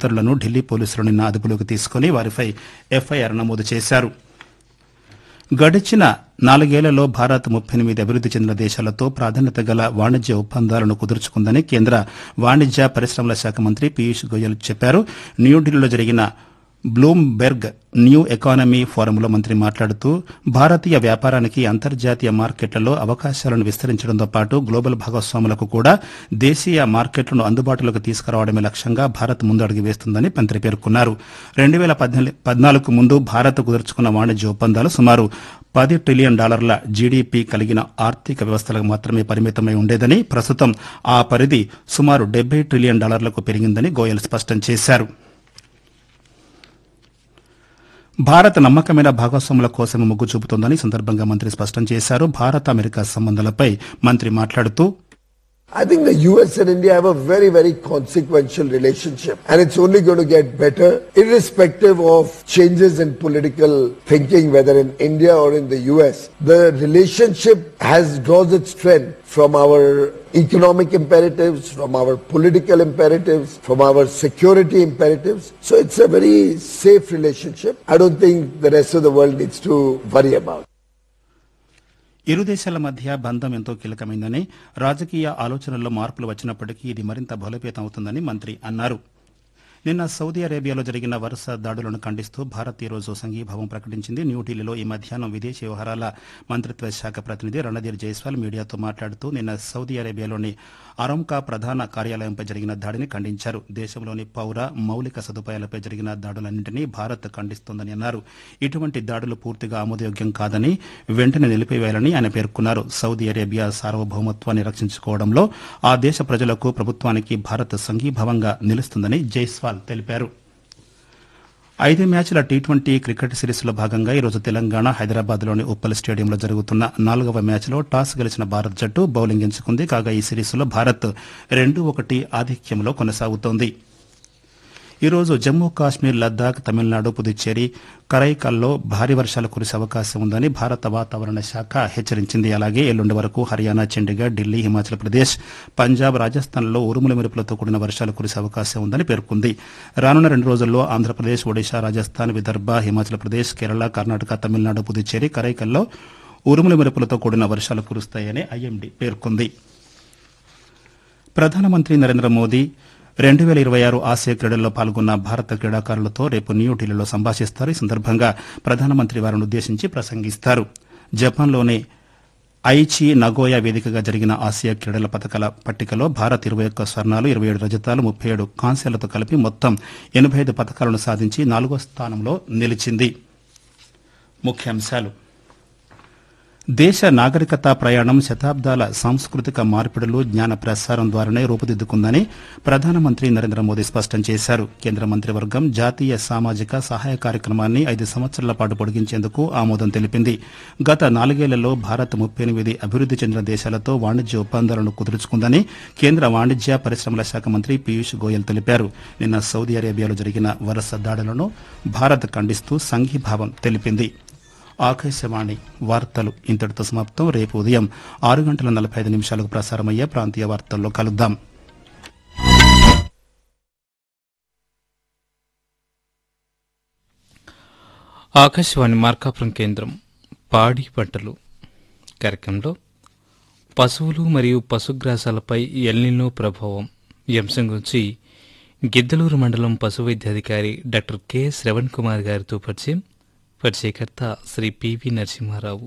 ఇతరులను ఢిల్లీ పోలీసులు నిన్న అదుపులోకి తీసుకుని వారిపై ఎఫ్ఐఆర్ నమోదు చేశారు గడిచిన నాలుగేళ్లలో భారత్ ముప్పై ఎనిమిది అభివృద్ది చెందిన దేశాలతో ప్రాధాన్యత గల వాణిజ్య ఒప్పందాలను కుదుర్చుకుందని కేంద్ర వాణిజ్య పరిశ్రమల శాఖ మంత్రి పీయూష్ గోయల్ చెప్పారు న్యూఢిల్లీలో జరిగిన బ్లూంబెర్గ్ న్యూ ఎకానమీ ఫోరంలో మంత్రి మాట్లాడుతూ భారతీయ వ్యాపారానికి అంతర్జాతీయ మార్కెట్లలో అవకాశాలను విస్తరించడంతో పాటు గ్లోబల్ భాగస్వాములకు కూడా దేశీయ మార్కెట్లను అందుబాటులోకి తీసుకురావడమే లక్ష్యంగా భారత్ ముందడుగు వేస్తుందని మంత్రి పేర్కొన్నారు రెండు వేల పద్నాలుగు ముందు భారత్ కుదుర్చుకున్న వాణిజ్య ఒప్పందాలు సుమారు పది ట్రిలియన్ డాలర్ల జీడీపీ కలిగిన ఆర్థిక వ్యవస్థలకు మాత్రమే పరిమితమై ఉండేదని ప్రస్తుతం ఆ పరిధి సుమారు డెబ్బై ట్రిలియన్ డాలర్లకు పెరిగిందని గోయల్ స్పష్టం చేశారు భారత్ నమ్మకమైన భాగస్వాముల కోసమే మొగ్గు చూపుతోందని ఈ సందర్భంగా మంత్రి స్పష్టం చేశారు భారత్ అమెరికా సంబంధాలపై మంత్రి మాట్లాడుతూ I think the US and India have a very, very consequential relationship and it's only going to get better irrespective of changes in political thinking, whether in India or in the US. The relationship has draws its strength from our economic imperatives, from our political imperatives, from our security imperatives. So it's a very safe relationship. I don't think the rest of the world needs to worry about. ఇరు దేశాల మధ్య బంధం ఎంతో కీలకమైందని రాజకీయ ఆలోచనల్లో మార్పులు వచ్చినప్పటికీ ఇది మరింత బలోపేతం అవుతుందని మంత్రి అన్నారు నిన్న సౌదీ అరేబియాలో జరిగిన వరుస దాడులను ఖండిస్తూ భారత్ ఈ రోజు సంఘీభావం ప్రకటించింది న్యూఢిల్లీలో ఈ మధ్యాహ్నం విదేశీ వ్యవహారాల మంత్రిత్వ శాఖ ప్రతినిధి రణధీర్ జైస్వాల్ మీడియాతో మాట్లాడుతూ నిన్న సౌదీ అరేబియాలోని అరంకా ప్రధాన కార్యాలయంపై జరిగిన దాడిని ఖండించారు దేశంలోని పౌర మౌలిక సదుపాయాలపై జరిగిన దాడులన్నింటినీ భారత్ ఖండిస్తోందని అన్నారు ఇటువంటి దాడులు పూర్తిగా ఆమోదయోగ్యం కాదని వెంటనే నిలిపివేయాలని ఆయన పేర్కొన్నారు సౌదీ అరేబియా సార్వభౌమత్వాన్ని రక్షించుకోవడంలో ఆ దేశ ప్రజలకు ప్రభుత్వానికి భారత్ సంఘీభావంగా నిలుస్తుందని జైస్వాల్ తెలిపారు ఐదు మ్యాచ్ల టీ ట్వంటీ క్రికెట్ సిరీస్లో భాగంగా ఈరోజు తెలంగాణ హైదరాబాద్లోని ఉప్పల్ స్టేడియంలో జరుగుతున్న నాలుగవ మ్యాచ్లో టాస్ గెలిచిన భారత్ జట్టు బౌలింగ్ ఎంచుకుంది కాగా ఈ సిరీస్లో భారత్ రెండు ఒకటి ఆధిక్యంలో కొనసాగుతోంది ఈరోజు జమ్మూ కాశ్మీర్ లద్దాఖ్ తమిళనాడు పుదుచ్చేరి కరైకల్లో భారీ వర్షాలు కురిసే అవకాశం ఉందని భారత వాతావరణ శాఖ హెచ్చరించింది అలాగే ఎల్లుండి వరకు హర్యానా చండీగఢ్ ఢిల్లీ హిమాచల్ ప్రదేశ్ పంజాబ్ రాజస్థాన్లో ఉరుముల మెరుపులతో కూడిన వర్షాలు కురిసే అవకాశం ఉందని పేర్కొంది రానున్న రెండు రోజుల్లో ఆంధ్రప్రదేశ్ ఒడిశా రాజస్థాన్ విదర్భ హిమాచల్ ప్రదేశ్ కేరళ కర్ణాటక తమిళనాడు పుదుచ్చేరి కరైకల్లో ఉరుముల మెరుపులతో కూడిన వర్షాలు కురుస్తాయని ఐఎండీ పేర్కొంది ప్రధానమంత్రి నరేంద్ర మోదీ రెండు వేల ఇరవై ఆరు ఆసియా క్రీడల్లో పాల్గొన్న భారత క్రీడాకారులతో రేపు న్యూఢిల్లీలో సంభాషిస్తారు ఈ సందర్భంగా ప్రధానమంత్రి వారిని ఉద్దేశించి ప్రసంగిస్తారు జపాన్లోని ఐచి నగోయా వేదికగా జరిగిన ఆసియా క్రీడల పథకాల పట్టికలో భారత్ ఇరవై ఒక్క స్వర్ణాలు ఇరవై ఏడు రజతాలు ముప్పై ఏడు కాంస్యాలతో కలిపి మొత్తం ఎనబై ఐదు పథకాలను సాధించి నాలుగో స్థానంలో నిలిచింది ముఖ్యాంశాలు దేశ నాగరికత ప్రయాణం శతాబ్దాల సాంస్కృతిక మార్పిడులు జ్ఞాన ప్రసారం ద్వారానే రూపుదిద్దుకుందని ప్రధానమంత్రి నరేంద్ర మోదీ స్పష్టం చేశారు కేంద్ర మంత్రివర్గం జాతీయ సామాజిక సహాయ కార్యక్రమాన్ని ఐదు సంవత్సరాల పాటు పొడిగించేందుకు ఆమోదం తెలిపింది గత నాలుగేళ్లలో భారత్ ముప్పై ఎనిమిది అభివృద్ది చెందిన దేశాలతో వాణిజ్య ఒప్పందాలను కుదుర్చుకుందని కేంద్ర వాణిజ్య పరిశ్రమల శాఖ మంత్రి పీయూష్ గోయల్ తెలిపారు నిన్న సౌదీ అరేబియాలో జరిగిన వరుస దాడులను భారత్ ఖండిస్తూ సంఘీభావం తెలిపింది ఆకాశవాణి వార్తలు ఇంతటితో సమాప్తం రేపు ఉదయం ఆరు గంటల నలభై ఐదు నిమిషాలకు ప్రసారమయ్యే ప్రాంతీయ వార్తల్లో కలుద్దాం ఆకాశవాణి మార్కాపురం కేంద్రం పాడి పంటలు కార్యక్రమంలో పశువులు మరియు పశుగ్రాసాలపై ఎల్నినో ప్రభావం ఈ అంశం గురించి గిద్దలూరు మండలం పశు వైద్యాధికారి డాక్టర్ కె శ్రవణ్ కుమార్ గారితో పరిచయం పరిచయకర్త శ్రీ పివి నరసింహారావు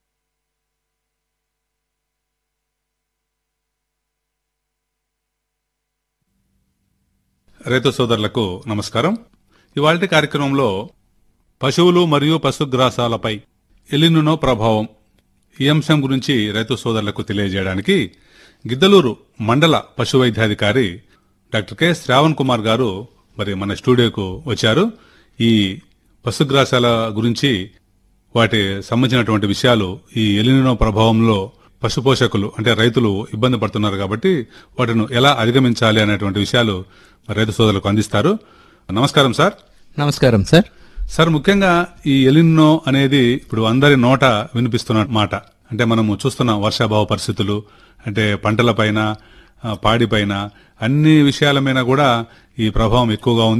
రైతు సోదరులకు నమస్కారం ఇవాళ కార్యక్రమంలో పశువులు మరియు పశుగ్రాసాలపై ఎలినునో ప్రభావం ఈ అంశం గురించి రైతు సోదరులకు తెలియజేయడానికి గిద్దలూరు మండల పశు వైద్యాధికారి డాక్టర్ కె శ్రావణ్ కుమార్ గారు మరి మన స్టూడియోకు వచ్చారు ఈ పశుగ్రాసాల గురించి వాటి సంబంధించినటువంటి విషయాలు ఈ ఎలినినో ప్రభావంలో పశుపోషకులు అంటే రైతులు ఇబ్బంది పడుతున్నారు కాబట్టి వాటిని ఎలా అధిగమించాలి అనేటువంటి విషయాలు మరి రైతు సోదరులకు అందిస్తారు నమస్కారం సార్ నమస్కారం సార్ సార్ ముఖ్యంగా ఈ ఎలిన్నో అనేది ఇప్పుడు అందరి నోట వినిపిస్తున్న మాట అంటే మనము చూస్తున్న వర్షాభావ పరిస్థితులు అంటే పంటల పైన పాడి పైన అన్ని విషయాల మీద కూడా ఈ ప్రభావం ఎక్కువగా ఉంది